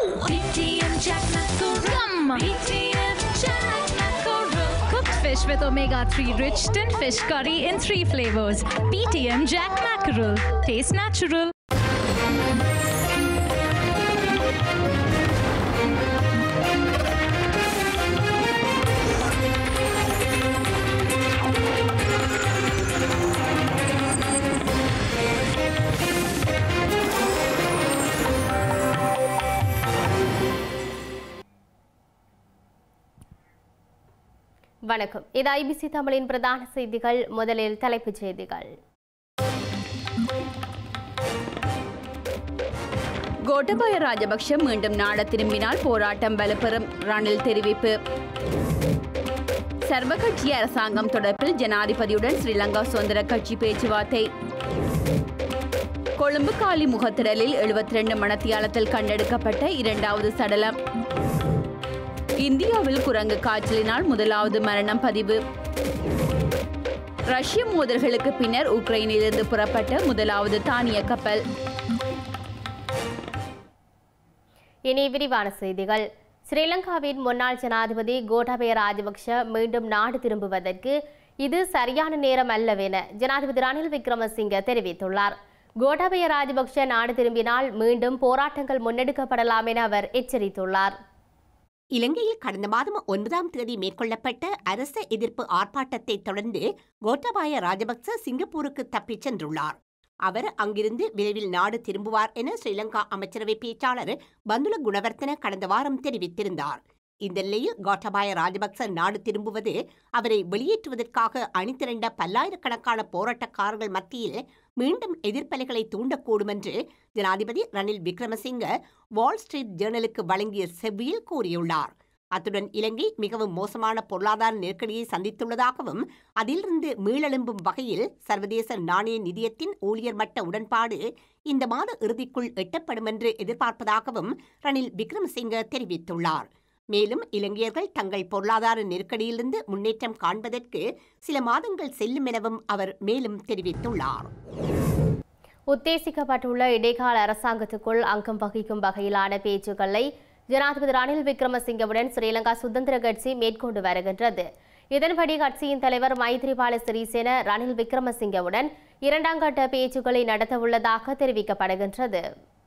BTM Jack Mackerel. BTM Jack Mackerel. Cooked fish with omega 3 rich tin fish curry in three flavors. PTM Jack Mackerel. Taste natural. வணக்கம் இது IBC தமிழின் பிரதான செய்திகள் முதலில் தலைப்புச் செய்திகள் கோட்டபாய ராஜபக்ஷ மீண்டும் நாட திரும்பினால் போராட்டம் வலுப்பெறும் ரணில் தெரிவிப்பு சர்வகட்சி அரசாங்கம் தொடர்பில் ஜனாதிபதியுடன் ஸ்ரீலங்கா சுதந்திர கட்சி பேச்சுவார்த்தை கொழும்பு காலி முகத்திடலில் 72 ரெண்டு மணத்தியாலத்தில் கண்டெடுக்கப்பட்ட இரண்டாவது சடலம் இந்தியாவில் குரங்கு காய்ச்சலினால் முதலாவது மரணம் பதிவு ரஷ்ய மோதல்களுக்கு பின்னர் உக்ரைனிலிருந்து புறப்பட்ட முதலாவது தானிய கப்பல் இனி விரிவான செய்திகள் ஸ்ரீலங்காவின் முன்னாள் ஜனாதிபதி கோட்டாபய ராஜபக்ஷ மீண்டும் நாடு திரும்புவதற்கு இது சரியான நேரம் அல்லவென ஜனாதிபதி ரணில் விக்ரமசிங்க தெரிவித்துள்ளார் கோட்டாபய ராஜபக்ஷ நாடு திரும்பினால் மீண்டும் போராட்டங்கள் முன்னெடுக்கப்படலாம் என அவர் எச்சரித்துள்ளார் இலங்கையில் கடந்த மாதம் ஒன்பதாம் தேதி மேற்கொள்ளப்பட்ட அரச எதிர்ப்பு ஆர்ப்பாட்டத்தை தொடர்ந்து கோட்டாபாய ராஜபக்ச சிங்கப்பூருக்கு தப்பிச் சென்றுள்ளார் அவர் அங்கிருந்து விரைவில் நாடு திரும்புவார் என ஸ்ரீலங்கா அமைச்சரவை பேச்சாளர் பந்துல குணவர்த்தன கடந்த வாரம் தெரிவித்திருந்தார் இந்த நிலையில் கோட்டாபாய ராஜபக்ச நாடு திரும்புவது அவரை வெளியேற்றுவதற்காக அணிதிரண்ட பல்லாயிரக்கணக்கான போராட்டக்காரர்கள் மத்தியில் மீண்டும் எதிர்ப்பலைகளை தூண்டக்கூடும் என்று ஜனாதிபதி ரணில் விக்ரமசிங்க வால் ஸ்ட்ரீட் ஜேர்னலுக்கு வழங்கிய செவ்வியில் கூறியுள்ளார் அத்துடன் இலங்கை மிகவும் மோசமான பொருளாதார நெருக்கடியை சந்தித்துள்ளதாகவும் அதிலிருந்து மீளெழும்பும் வகையில் சர்வதேச நாணய நிதியத்தின் ஊழியர் மட்ட உடன்பாடு இந்த மாத இறுதிக்குள் எட்டப்படும் என்று எதிர்பார்ப்பதாகவும் ரணில் விக்ரமசிங்க தெரிவித்துள்ளார் மேலும் இலங்கையர்கள் தங்கள் பொருளாதார நெருக்கடியிலிருந்து முன்னேற்றம் காண்பதற்கு சில மாதங்கள் செல்லும் எனவும் அவர் மேலும் தெரிவித்துள்ளார் உத்தேசிக்கப்பட்டுள்ள இடைக்கால அரசாங்கத்துக்குள் அங்கம் வகிக்கும் வகையிலான பேச்சுக்களை ஜனாதிபதி ரணில் விக்ரமசிங்கவுடன் ஸ்ரீலங்கா சுதந்திர கட்சி மேற்கொண்டு வருகின்றது இதன்படி கட்சியின் தலைவர் மைத்ரிபால சிறிசேன ரணில் விக்ரமசிங்கவுடன் இரண்டாம் கட்ட பேச்சுக்களை நடத்தவுள்ளதாக தெரிவிக்கப்படுகின்றது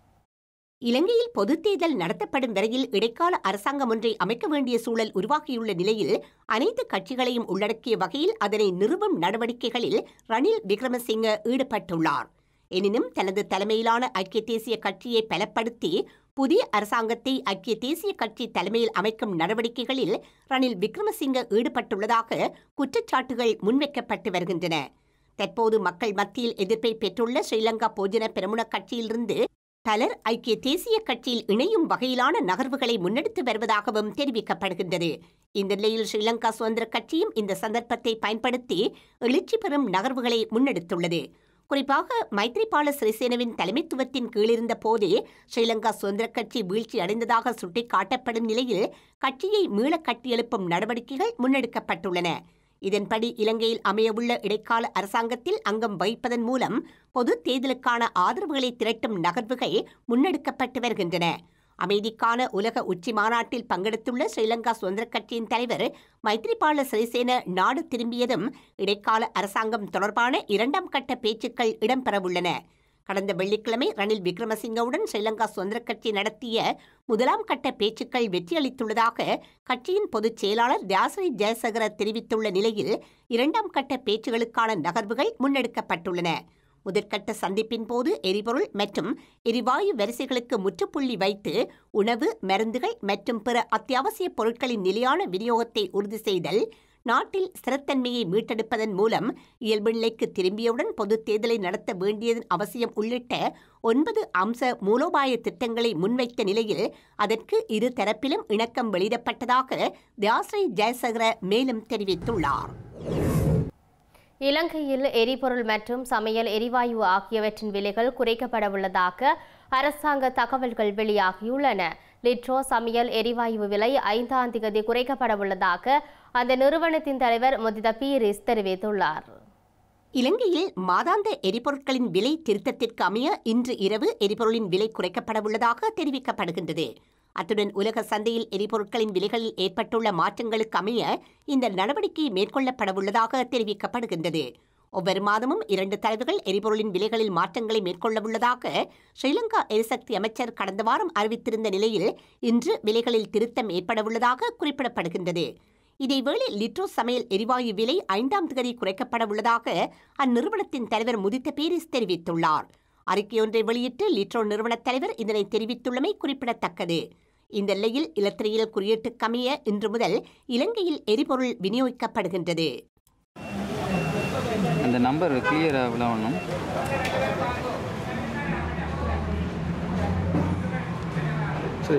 இலங்கையில் பொதுத் தேர்தல் நடத்தப்படும் வரையில் இடைக்கால அரசாங்கம் ஒன்றை அமைக்க வேண்டிய சூழல் உருவாகியுள்ள நிலையில் அனைத்து கட்சிகளையும் உள்ளடக்கிய வகையில் அதனை நிறுவும் நடவடிக்கைகளில் ரணில் விக்ரமசிங்க ஈடுபட்டுள்ளார் எனினும் தனது தலைமையிலான ஐக்கிய தேசிய கட்சியை பலப்படுத்தி புதிய அரசாங்கத்தை ஐக்கிய தேசிய கட்சி தலைமையில் அமைக்கும் நடவடிக்கைகளில் ரணில் விக்ரமசிங்க ஈடுபட்டுள்ளதாக குற்றச்சாட்டுகள் முன்வைக்கப்பட்டு வருகின்றன தற்போது மக்கள் மத்தியில் எதிர்ப்பை பெற்றுள்ள ஸ்ரீலங்கா போஜன பெரமுன கட்சியிலிருந்து பலர் ஐக்கிய தேசிய கட்சியில் இணையும் வகையிலான நகர்வுகளை முன்னெடுத்து வருவதாகவும் தெரிவிக்கப்படுகின்றது இந்த நிலையில் ஸ்ரீலங்கா சுதந்திர கட்சியும் இந்த சந்தர்ப்பத்தை பயன்படுத்தி எழுச்சி பெறும் நகர்வுகளை முன்னெடுத்துள்ளது குறிப்பாக மைத்ரிபால சிறிசேனவின் தலைமைத்துவத்தின் கீழிருந்த போதே ஸ்ரீலங்கா சுதந்திர கட்சி வீழ்ச்சி அடைந்ததாக சுட்டிக்காட்டப்படும் நிலையில் கட்சியை மீள கட்டியெழுப்பும் நடவடிக்கைகள் முன்னெடுக்கப்பட்டுள்ளன இதன்படி இலங்கையில் அமையவுள்ள இடைக்கால அரசாங்கத்தில் அங்கம் வகிப்பதன் மூலம் பொது தேர்தலுக்கான ஆதரவுகளை திரட்டும் நகர்வுகள் முன்னெடுக்கப்பட்டு வருகின்றன அமைதிக்கான உலக உச்சி மாநாட்டில் பங்கெடுத்துள்ள ஸ்ரீலங்கா சுதந்திர கட்சியின் தலைவர் மைத்ரிபால சிறிசேன நாடு திரும்பியதும் இடைக்கால அரசாங்கம் தொடர்பான இரண்டாம் கட்ட பேச்சுக்கள் இடம்பெறவுள்ளன கடந்த வெள்ளிக்கிழமை ரணில் விக்ரமசிங்கவுடன் ஸ்ரீலங்கா சுதந்திர கட்சி நடத்திய முதலாம் கட்ட பேச்சுக்கள் வெற்றியளித்துள்ளதாக கட்சியின் பொதுச் செயலாளர் தியாசரி ஜெயசகர தெரிவித்துள்ள நிலையில் இரண்டாம் கட்ட பேச்சுகளுக்கான நகர்வுகள் முன்னெடுக்கப்பட்டுள்ளன முதற்கட்ட சந்திப்பின் போது எரிபொருள் மற்றும் எரிவாயு வரிசைகளுக்கு முற்றுப்புள்ளி வைத்து உணவு மருந்துகள் மற்றும் பிற அத்தியாவசிய பொருட்களின் நிலையான விநியோகத்தை உறுதி செய்தல் நாட்டில் ஸ்திரத்தன்மையை மீட்டெடுப்பதன் மூலம் இயல்பு நிலைக்கு திரும்பியவுடன் பொதுத் தேர்தலை நடத்த வேண்டியதன் அவசியம் உள்ளிட்ட ஒன்பது அம்ச மூலோபாய திட்டங்களை முன்வைத்த நிலையில் அதற்கு இரு தரப்பிலும் இணக்கம் வெளியிடப்பட்டதாக தியாஸ்ரீ ஜெயசகர மேலும் தெரிவித்துள்ளார் இலங்கையில் எரிபொருள் மற்றும் சமையல் எரிவாயு ஆகியவற்றின் விலைகள் குறைக்கப்பட உள்ளதாக அரசாங்க தகவல்கள் வெளியாகியுள்ளன லிட்ரோ சமையல் எரிவாயு விலை ஐந்தாம் தேதி குறைக்கப்பட உள்ளதாக அந்த நிறுவனத்தின் தலைவர் முதித பீரிஸ் தெரிவித்துள்ளார் இலங்கையில் மாதாந்த எரிபொருட்களின் விலை திருத்தத்திற்கு அமைய இன்று இரவு எரிபொருளின் விலை குறைக்கப்பட உள்ளதாக தெரிவிக்கப்படுகின்றது அத்துடன் உலக சந்தையில் எரிபொருட்களின் விலைகளில் ஏற்பட்டுள்ள மாற்றங்களுக்கு அமைய இந்த நடவடிக்கை மேற்கொள்ளப்படவுள்ளதாக தெரிவிக்கப்படுகின்றது ஒவ்வொரு மாதமும் இரண்டு தலைவர்கள் எரிபொருளின் விலைகளில் மாற்றங்களை மேற்கொள்ளவுள்ளதாக ஸ்ரீலங்கா எரிசக்தி அமைச்சர் கடந்த வாரம் அறிவித்திருந்த நிலையில் இன்று விலைகளில் திருத்தம் ஏற்படவுள்ளதாக குறிப்பிடப்படுகின்றது இதேவேளை லிட்ரோ சமையல் எரிவாயு விலை ஐந்தாம் தேதி குறைக்கப்பட உள்ளதாக அந்நிறுவனத்தின் தலைவர் முதித்த பேரிஸ் தெரிவித்துள்ளார் அறிக்கையொன்றை வெளியிட்டு லிட்ரோ நிறுவனத் தலைவர் இதனை தெரிவித்துள்ளமை குறிப்பிடத்தக்கது இந்த நிலையில் இலத்திரையில் குறியீட்டுக்கமைய இன்று முதல் இலங்கையில் எரிபொருள் விநியோகிக்கப்படுகின்றது அந்த நம்பர் கிளியராக விளவணும் சரி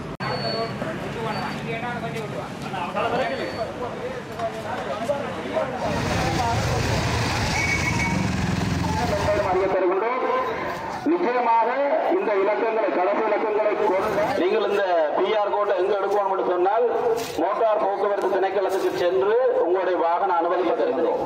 அறிய தருகின்றோம் நிச்சயமாக இந்த இலக்கங்களை கடைசி இலக்கங்களை கொண்டு நீங்கள் இந்த பிஆர் கோட்டை எங்க எடுக்கணும் என்று சொன்னால் மோட்டார் போக்குவரத்து திணைக்களத்துக்கு சென்று உங்களுடைய வாகன அனுமதிக்க தருகின்றோம்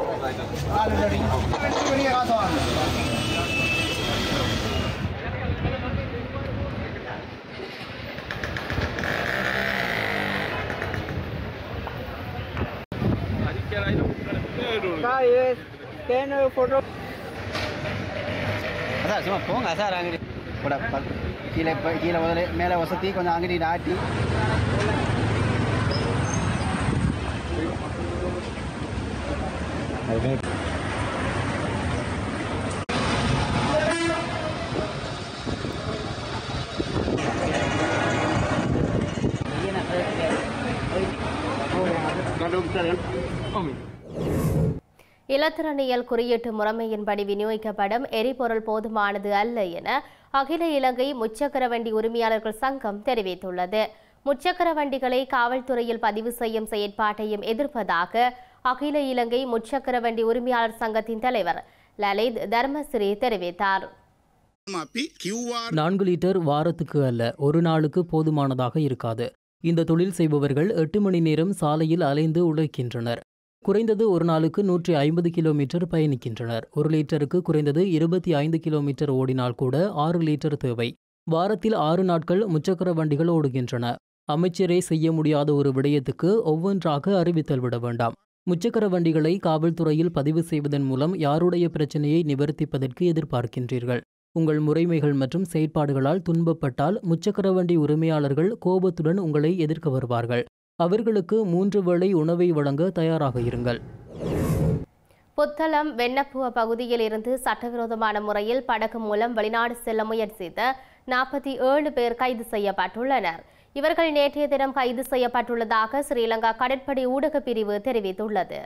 அதான் சும்மா போங்க சார் அங்கடி கூட பத் கீழே இப்போ கீழே முதல்ல மேலே வசதி கொஞ்சம் அங்கடி நாட்டி இலத்திரனியல் குறியீட்டு முறைமையின்படி விநியோகிக்கப்படும் எரிபொருள் போதுமானது அல்ல என அகில இலங்கை முச்சக்கர வண்டி உரிமையாளர்கள் சங்கம் தெரிவித்துள்ளது முச்சக்கர வண்டிகளை காவல்துறையில் பதிவு செய்யும் செயற்பாட்டையும் எதிர்ப்பதாக அகில இலங்கை முச்சக்கர வண்டி உரிமையாளர் சங்கத்தின் தலைவர் லலித் தர்மஸ்ரீ தெரிவித்தார் நான்கு லிட்டர் வாரத்துக்கு அல்ல ஒரு நாளுக்கு போதுமானதாக இருக்காது இந்த தொழில் செய்பவர்கள் எட்டு மணி நேரம் சாலையில் அலைந்து உழைக்கின்றனர் குறைந்தது ஒரு நாளுக்கு நூற்றி ஐம்பது கிலோமீட்டர் பயணிக்கின்றனர் ஒரு லிட்டருக்கு குறைந்தது இருபத்தி ஐந்து கிலோமீட்டர் ஓடினால் கூட ஆறு லிட்டர் தேவை வாரத்தில் ஆறு நாட்கள் முச்சக்கர வண்டிகள் ஓடுகின்றன அமைச்சரே செய்ய முடியாத ஒரு விடயத்துக்கு ஒவ்வொன்றாக அறிவித்தல் விட வேண்டாம் முச்சக்கர வண்டிகளை காவல்துறையில் பதிவு செய்வதன் மூலம் யாருடைய பிரச்சனையை நிவர்த்திப்பதற்கு எதிர்பார்க்கின்றீர்கள் உங்கள் முறைமைகள் மற்றும் செயற்பாடுகளால் துன்பப்பட்டால் முச்சக்கர வண்டி உரிமையாளர்கள் கோபத்துடன் உங்களை எதிர்க்க வருவார்கள் அவர்களுக்கு மூன்று வேளை உணவை வழங்க தயாராக இருங்கள் புத்தளம் வெண்ணப்புவ பகுதியில் இருந்து சட்டவிரோதமான முறையில் படகு மூலம் வெளிநாடு செல்ல முயற்சித்த நாற்பத்தி ஏழு பேர் கைது செய்யப்பட்டுள்ளனர் இவர்கள் நேற்றைய தினம் கைது செய்யப்பட்டுள்ளதாக ஸ்ரீலங்கா கடற்படை ஊடகப் பிரிவு தெரிவித்துள்ளது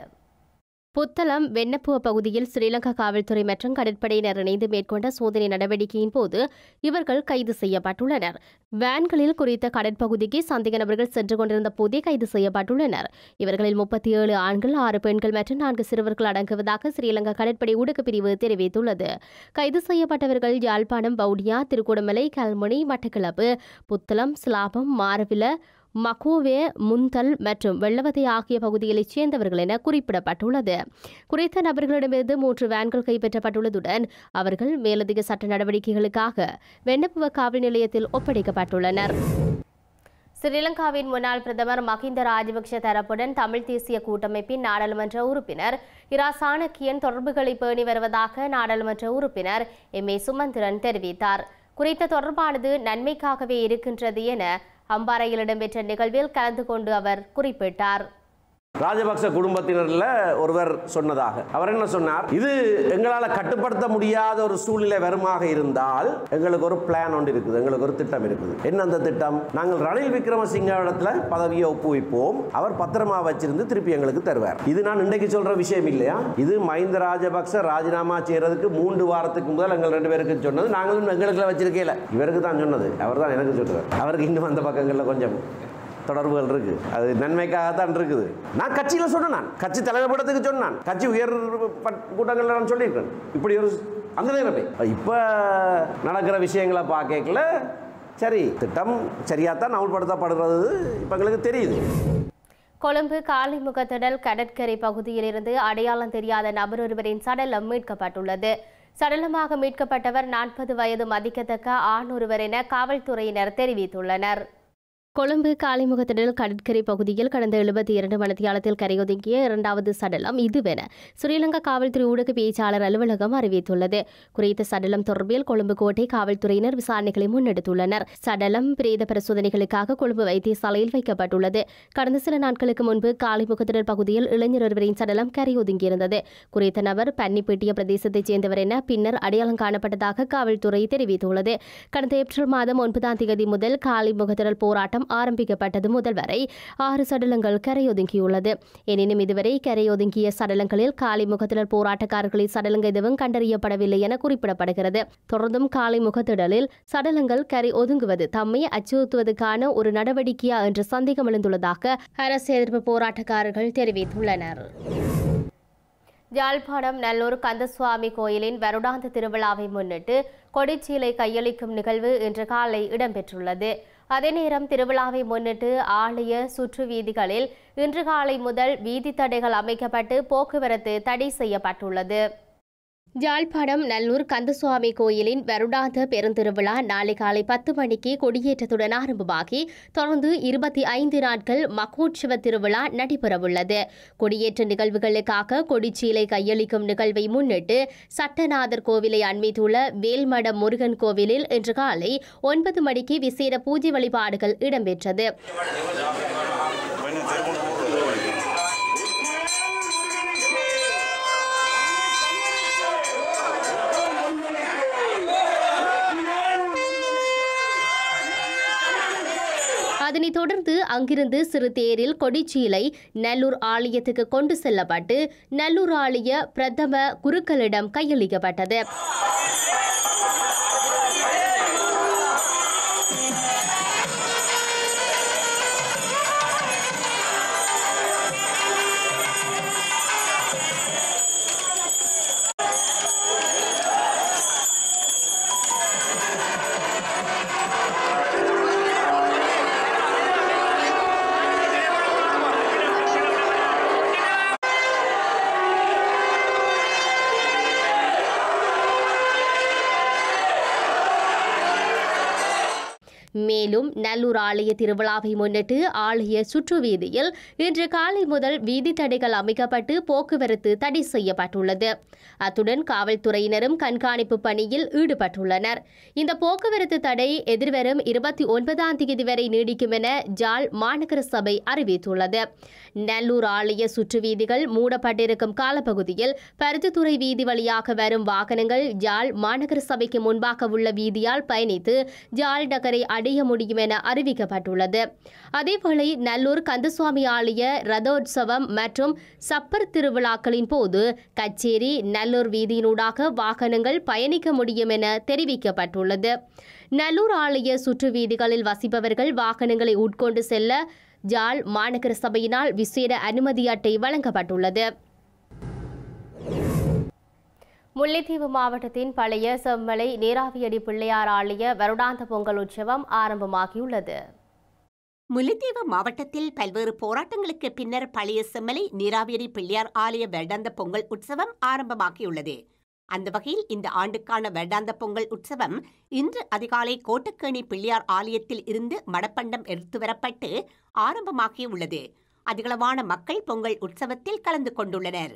புத்தளம் வெண்ணப்புவ பகுதியில் ஸ்ரீலங்கா காவல்துறை மற்றும் கடற்படையினர் இணைந்து மேற்கொண்ட சோதனை நடவடிக்கையின் போது இவர்கள் கைது செய்யப்பட்டுள்ளனர் வேன்களில் குறித்த கடற்பகுதிக்கு சந்தேக நபர்கள் சென்று கொண்டிருந்த போதே கைது செய்யப்பட்டுள்ளனர் இவர்களில் முப்பத்தி ஏழு ஆண்கள் ஆறு பெண்கள் மற்றும் நான்கு சிறுவர்கள் அடங்குவதாக ஸ்ரீலங்கா கடற்படை ஊடகப் பிரிவு தெரிவித்துள்ளது கைது செய்யப்பட்டவர்கள் யாழ்ப்பாணம் வவுனியா திருகோணமலை கல்முனை மட்டக்களப்பு புத்தளம் சிலாபம் மாரவில மகோவே முந்தல் மற்றும் வெள்ளவதை ஆகிய பகுதிகளைச் சேர்ந்தவர்கள் என குறிப்பிடப்பட்டுள்ளது குறித்த நபர்களிடமிருந்து மூன்று வேன்கள் கைப்பற்றப்பட்டுள்ளதுடன் அவர்கள் மேலதிக சட்ட நடவடிக்கைகளுக்காக வெண்ணப்புவ காவல் நிலையத்தில் ஒப்படைக்கப்பட்டுள்ளனர் ஸ்ரீலங்காவின் முன்னாள் பிரதமர் மஹிந்த ராஜபக்ஷ தரப்புடன் தமிழ் தேசிய கூட்டமைப்பின் நாடாளுமன்ற உறுப்பினர் இரா சாணக்கியன் தொடர்புகளை பேணி வருவதாக நாடாளுமன்ற உறுப்பினர் எம் ஏ சுமந்திரன் தெரிவித்தார் குறித்த தொடர்பானது நன்மைக்காகவே இருக்கின்றது என அம்பாறையில் இடம்பெற்ற நிகழ்வில் கலந்து கொண்டு அவர் குறிப்பிட்டார் ராஜபக்ச குடும்பத்தினரில் ஒருவர் சொன்னதாக அவர் என்ன சொன்னார் இது எங்களால் கட்டுப்படுத்த முடியாத ஒரு சூழ்நிலை வருமாக இருந்தால் எங்களுக்கு ஒரு பிளான் ஒன்று இருக்குது எங்களுக்கு ஒரு திட்டம் இருக்குது என்ன அந்த திட்டம் நாங்கள் ரணில் விக்ரமசிங்க இடத்துல பதவியை ஒப்புவிப்போம் அவர் பத்திரமா வச்சிருந்து திருப்பி எங்களுக்கு தருவார் இது நான் இன்றைக்கு சொல்ற விஷயம் இல்லையா இது மஹிந்த ராஜபக்ச ராஜினாமா செய்யறதுக்கு மூன்று வாரத்துக்கு முதல் எங்கள் ரெண்டு பேருக்கு சொன்னது நாங்களும் எங்களுக்கு வச்சிருக்கேல இவருக்கு தான் சொன்னது அவர் தான் எனக்கு சொல்றார் அவருக்கு இன்னும் அந்த பக்கங்களில் கொஞ்சம் தொடர்புகள் இருக்கு அது நன்மைக்காக தான் இருக்குது நான் கட்சியில் சொன்னேன் நான் கட்சி தலைவர் படத்துக்கு சொன்னான் கட்சி உயர் பட்- கூட்டங்கள்ல நான் சொல்லியிருக்கேன் இப்படி ஒரு அந்த நேரமே இப்போ நடக்கிற விஷயங்களை பார்க்கல சரி திட்டம் சரியாத்தான் அமல்படுத்தப்படுறது இப்போ எங்களுக்கு தெரியுது கொழும்பு காளிமுகத்திடல் கடற்கரை பகுதியிலிருந்து அடையாளம் தெரியாத நபர் ஒருவரின் சடலம் மீட்கப்பட்டுள்ளது சடலமாக மீட்கப்பட்டவர் நாற்பது வயது மதிக்கத்தக்க ஆண் ஒருவர் என காவல்துறையினர் தெரிவித்துள்ளனர் கொழும்பு காலிமுகத்திடல் கடற்கரை பகுதியில் கடந்த எழுபத்தி இரண்டு மணித்தியாலத்தில் கரையொதுங்கிய இரண்டாவது சடலம் இதுவென ஸ்ரீலங்கா காவல்துறை ஊடக பேச்சாளர் அலுவலகம் அறிவித்துள்ளது குறித்த சடலம் தொடர்பில் கொழும்பு கோட்டை காவல்துறையினர் விசாரணைகளை முன்னெடுத்துள்ளனர் சடலம் பிரேத பரிசோதனைகளுக்காக கொழும்பு வைத்தியசாலையில் வைக்கப்பட்டுள்ளது கடந்த சில நாட்களுக்கு முன்பு காலிமுகத்திடல் பகுதியில் இளைஞர் ஒருவரின் சடலம் கரையொதுங்கியிருந்தது குறித்த நபர் பன்னிப்பேட்டிய பிரதேசத்தைச் சேர்ந்தவர் என பின்னர் அடையாளம் காணப்பட்டதாக காவல்துறை தெரிவித்துள்ளது கடந்த ஏப்ரல் மாதம் ஒன்பதாம் தேதி முதல் காலிமுகத்திடல் போராட்டம் ஆரம்பிக்கப்பட்டது முதல் வரை ஆறு சடலங்கள் கரையொதுங்கியுள்ளது எனினும் இதுவரை கரையொதுங்கிய சடலங்களில் காலிமுகத்திடல் போராட்டக்காரர்களின் சடலங்கள் எதுவும் கண்டறியப்படவில்லை என குறிப்பிடப்படுகிறது தொடர்ந்தும் காலிமுகத்திடலில் சடலங்கள் கரை ஒதுங்குவது தம்மை அச்சுறுத்துவதற்கான ஒரு நடவடிக்கையா என்ற சந்தேகம் எழுந்துள்ளதாக அரசு எதிர்ப்பு போராட்டக்காரர்கள் தெரிவித்துள்ளனர் யாழ்ப்பாணம் நல்லூர் கந்தசுவாமி கோயிலின் வருடாந்த திருவிழாவை முன்னிட்டு கொடிச்சீலை கையளிக்கும் நிகழ்வு இன்று காலை இடம்பெற்றுள்ளது அதே நேரம் திருவிழாவை முன்னிட்டு ஆலய சுற்று வீதிகளில் இன்று காலை முதல் வீதி தடைகள் அமைக்கப்பட்டு போக்குவரத்து தடை செய்யப்பட்டுள்ளது யாழ்ப்பாணம் நல்லூர் கந்தசுவாமி கோயிலின் வருடாந்த பெருந்திருவிழா நாளை காலை பத்து மணிக்கு கொடியேற்றத்துடன் ஆரம்பமாகி தொடர்ந்து இருபத்தி ஐந்து நாட்கள் மகோற்சவ திருவிழா நடைபெறவுள்ளது கொடியேற்ற நிகழ்வுகளுக்காக கொடிச்சீலை கையளிக்கும் நிகழ்வை முன்னிட்டு சட்டநாதர் கோவிலை அண்மித்துள்ள வேல்மடம் முருகன் கோவிலில் இன்று காலை ஒன்பது மணிக்கு விசேட பூஜை வழிபாடுகள் இடம்பெற்றது அதனைத் தொடர்ந்து அங்கிருந்து சிறு தேரில் கொடிச்சீலை நல்லூர் ஆலயத்துக்கு கொண்டு செல்லப்பட்டு நல்லூர் ஆலய பிரதம குருக்களிடம் கையளிக்கப்பட்டது மேலும் நல்லூர் ஆலய திருவிழாவை முன்னிட்டு ஆலய சுற்று வீதியில் இன்று காலை முதல் வீதி தடைகள் அமைக்கப்பட்டு போக்குவரத்து தடை செய்யப்பட்டுள்ளது அத்துடன் காவல்துறையினரும் கண்காணிப்பு பணியில் ஈடுபட்டுள்ளனர் இந்த போக்குவரத்து தடை எதிர்வரும் இருபத்தி ஒன்பதாம் தேதி வரை நீடிக்கும் என ஜாழ் மாநகர சபை அறிவித்துள்ளது நல்லூர் ஆலய சுற்று வீதிகள் மூடப்பட்டிருக்கும் காலப்பகுதியில் பருத்தித்துறை வீதி வழியாக வரும் வாகனங்கள் ஜாழ் மாநகர சபைக்கு முன்பாக உள்ள வீதியால் பயணித்து ஜாழ் நகரை அடைய முடியும் என அறிவிக்கப்பட்டுள்ளது அதேவேளை நல்லூர் கந்தசுவாமி ஆலய ரதோற்சவம் மற்றும் சப்பர் திருவிழாக்களின் போது கச்சேரி நல்லூர் வீதியினூடாக வாகனங்கள் பயணிக்க முடியும் என தெரிவிக்கப்பட்டுள்ளது நல்லூர் ஆலய சுற்று வீதிகளில் வசிப்பவர்கள் வாகனங்களை உட்கொண்டு செல்ல ஜாழ் மாநகர சபையினால் விசேட அனுமதி அட்டை வழங்கப்பட்டுள்ளது முல்லைத்தீவு மாவட்டத்தின் பழைய செம்மலை நீராவியடி பிள்ளையார் ஆலய வருடாந்த பொங்கல் உற்சவம் ஆரம்பமாகியுள்ளது முல்லைத்தீவு மாவட்டத்தில் பல்வேறு போராட்டங்களுக்கு பின்னர் பழைய செம்மலை நீராவியரி பிள்ளையார் ஆலய வருடாந்த பொங்கல் உற்சவம் ஆரம்பமாகியுள்ளது அந்த வகையில் இந்த ஆண்டுக்கான வருடாந்த பொங்கல் உற்சவம் இன்று அதிகாலை கோட்டக்கேணி பிள்ளையார் ஆலயத்தில் இருந்து மடப்பண்டம் எடுத்து வரப்பட்டு ஆரம்பமாகியுள்ளது அதிகளவான மக்கள் பொங்கல் உற்சவத்தில் கலந்து கொண்டுள்ளனர்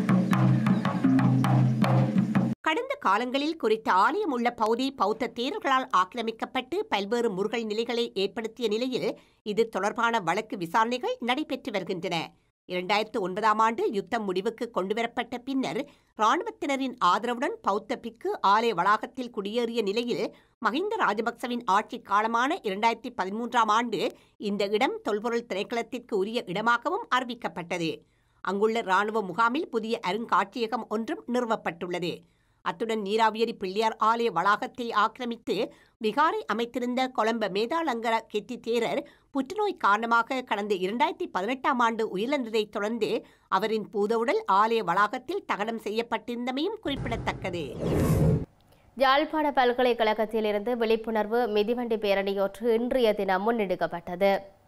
கடந்த காலங்களில் குறித்த ஆலயம் உள்ள பகுதி பௌத்த தேரர்களால் ஆக்கிரமிக்கப்பட்டு பல்வேறு முருகல் நிலைகளை ஏற்படுத்திய நிலையில் இது தொடர்பான வழக்கு விசாரணைகள் நடைபெற்று வருகின்றன இரண்டாயிரத்து ஒன்பதாம் ஆண்டு யுத்தம் முடிவுக்கு கொண்டுவரப்பட்ட பின்னர் இராணுவத்தினரின் ஆதரவுடன் பௌத்த பிக்கு ஆலய வளாகத்தில் குடியேறிய நிலையில் மஹிந்த ராஜபக்சவின் ஆட்சி காலமான இரண்டாயிரத்தி பதிமூன்றாம் ஆண்டு இந்த இடம் தொல்பொருள் திணைக்களத்திற்கு உரிய இடமாகவும் அறிவிக்கப்பட்டது அங்குள்ள இராணுவ முகாமில் புதிய அருங்காட்சியகம் ஒன்றும் நிறுவப்பட்டுள்ளது அத்துடன் நீராவியரி பிள்ளையார் ஆலய வளாகத்தை ஆக்கிரமித்து விகாரை அமைத்திருந்த கொலம்ப மேதாளங்கர கெட்டி தேரர் புற்றுநோய் காரணமாக கடந்த இரண்டாயிரத்தி பதினெட்டாம் ஆண்டு உயிரிழந்ததைத் தொடர்ந்து அவரின் பூதவுடல் ஆலய வளாகத்தில் தகனம் செய்யப்பட்டிருந்தமையும் குறிப்பிடத்தக்கது யாழ்ப்பாண பல்கலைக்கழகத்திலிருந்து விழிப்புணர்வு மிதிவண்டி பேரணியொன்று இன்றைய தினம் முன்னெடுக்கப்பட்டது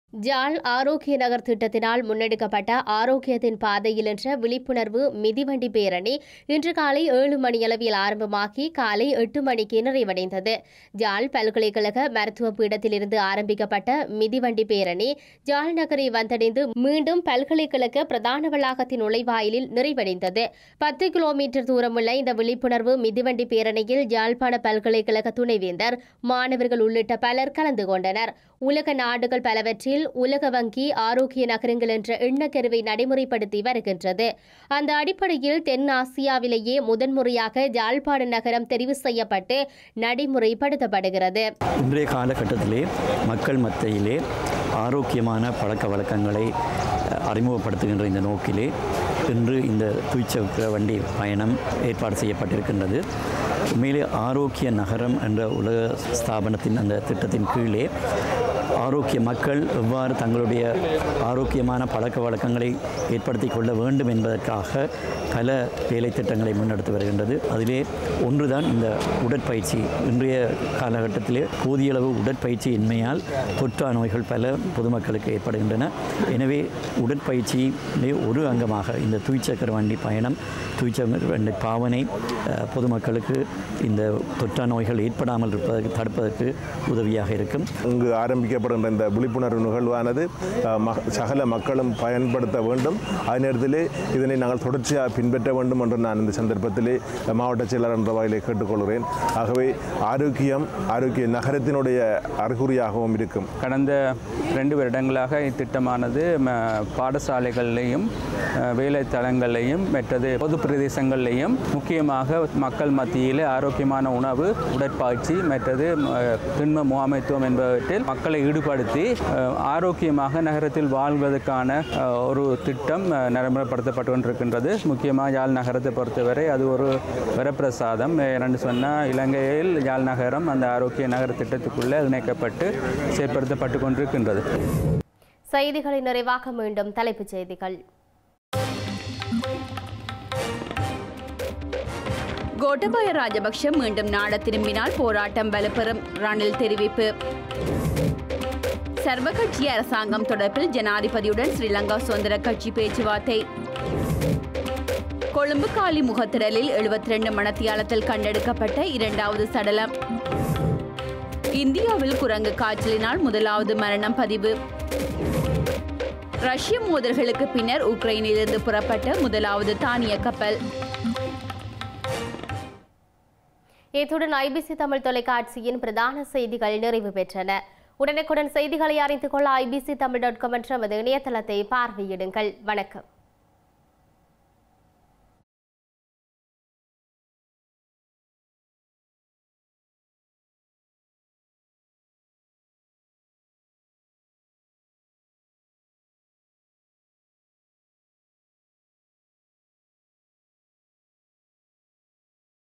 ஜாழ் ஆரோக்கிய நகர் திட்டத்தினால் முன்னெடுக்கப்பட்ட ஆரோக்கியத்தின் பாதையில் என்ற விழிப்புணர்வு மிதிவண்டி பேரணி இன்று காலை ஏழு மணியளவில் ஆரம்பமாகி காலை எட்டு மணிக்கு நிறைவடைந்தது ஜாழ் பல்கலைக்கழக மருத்துவ பீடத்திலிருந்து ஆரம்பிக்கப்பட்ட மிதிவண்டி பேரணி ஜாழ் நகரை வந்தடைந்து மீண்டும் பல்கலைக்கழக பிரதான வளாகத்தின் நுழைவாயிலில் நிறைவடைந்தது பத்து கிலோமீட்டர் தூரமுள்ள இந்த விழிப்புணர்வு மிதிவண்டி பேரணியில் யாழ்ப்பாண பல்கலைக்கழக துணைவேந்தர் மாணவர்கள் உள்ளிட்ட பலர் கலந்து கொண்டனர் உலக நாடுகள் பலவற்றில் உலக வங்கி ஆரோக்கிய நகரங்கள் என்ற எண்ணக்கருவை நடைமுறைப்படுத்தி வருகின்றது அந்த அடிப்படையில் தென் ஆசியாவிலேயே முதன்முறையாக யாழ்ப்பாண நகரம் தெரிவு செய்யப்பட்டு நடைமுறைப்படுத்தப்படுகிறது இன்றைய காலகட்டத்திலே மக்கள் மத்தியிலே ஆரோக்கியமான பழக்க வழக்கங்களை அஹ், அறிமுகப்படுத்துகின்ற இந்த நோக்கிலே இன்று இந்த தூய்ச்சக்கர வண்டி பயணம் ஏற்பாடு செய்யப்பட்டிருக்கின்றது உண்மையிலே ஆரோக்கிய நகரம் என்ற உலக ஸ்தாபனத்தின் அந்த திட்டத்தின் கீழே ஆரோக்கிய மக்கள் எவ்வாறு தங்களுடைய ஆரோக்கியமான பழக்க வழக்கங்களை ஏற்படுத்தி கொள்ள வேண்டும் என்பதற்காக பல வேலை திட்டங்களை முன்னெடுத்து வருகின்றது அதிலே ஒன்றுதான் இந்த உடற்பயிற்சி இன்றைய காலகட்டத்திலே போதிய அளவு உடற்பயிற்சி இன்மையால் தொற்றா நோய்கள் பல பொதுமக்களுக்கு ஏற்படுகின்றன எனவே உடற்பயிற்சியிலே ஒரு அங்கமாக இந்த தூய்ச்சக்கர வண்டி பயணம் தூய்ச்சக்கர வண்டி பாவனை அஹ், பொதுமக்களுக்கு இந்த தொற்றா நோய்கள் ஏற்படாமல் இருப்பதற்கு தடுப்பதற்கு உதவியாக இருக்கும் இங்கு ஆரம்பிக்கப்படுகின்ற இந்த விழிப்புணர்வு நிகழ்வானது அஹ், ம- சகல மக்களும் பயன்படுத்த வேண்டும் அதே நேரத்திலே இதனை நாங்கள் தொடர்ச்சியாக பின்பற்ற வேண்டும் என்று நான் இந்த சந்தர்ப்பத்திலே அஹ், மாவட்ட செயலர் என்ற வகையிலே கேட்டுக்கொள்கிறேன் ஆகவே ஆரோக்கியம் ஆரோக்கிய நகரத்தினுடைய அறிகுறியாகவும் இருக்கும் கடந்த ரெண்டு வருடங்களாக இத்திட்டமானது ம, பாடசாலைகள்லையும் அஹ், வேலைத்தளங்கள்லையும் மற்றது பொது பிரதேசங்கள்லையும் முக்கியமாக மக்கள் மத்தியில் ஆரோக்கியமான உணவு உடற்பயிற்சி மற்றது ம, திண்ம முகாமைத்துவம் என்பவற்றில் மக்களை ஈடுபடுத்தி அஹ், ஆரோக்கியமாக நகரத்தில் வாழ்வதற்கான அஹ், ஒரு திட்டம் அஹ், நடைமுறைப்படுத்தப்பட்டு கொண்டிருக்கின்றது முக்கியமாக யாழ் நகரத்தை பொறுத்தவரை அது ஒரு வரப்பிரசாதம் என்று சொன்னால் இலங்கையில் யாழ் நகரம் அந்த ஆரோக்கிய நகர திட்டத்துக்குள்ளே இணைக்கப்பட்டு செயற்படுத்தப்பட்டு கொண்டிருக்கின்றது செய்திகளின் நிறைவாக மீண்டும் தலைப்புச் செய்திகள் கோட்டபாய ராஜபக்ஷ மீண்டும் நாட திரும்பினால் போராட்டம் வலுப்பெறும் ரணில் தெரிவிப்பு சர்வகட்சி அரசாங்கம் தொடர்பில் ஜனாதிபதியுடன் ஸ்ரீலங்கா சுதந்திர கட்சி பேச்சுவார்த்தை கொழும்பு காலி முகத்திடலில் 72 ரெண்டு மணத்தியாலத்தில் கண்டெடுக்கப்பட்ட இரண்டாவது சடலம் இந்தியாவில் குரங்கு காய்ச்சலினால் முதலாவது மரணம் பதிவு ரஷ்ய மோதல்களுக்கு பின்னர் உக்ரைனிலிருந்து புறப்பட்ட முதலாவது தானிய கப்பல் இத்துடன் ஐபிசி தமிழ் தொலைக்காட்சியின் பிரதான செய்திகள் நிறைவு பெற்றன உடனுக்குடன் செய்திகளை அறிந்து கொள்ள ஐபிசி தமிழ் டாட் காம் என்ற நமது இணையதளத்தை பார்வையிடுங்கள் வணக்கம்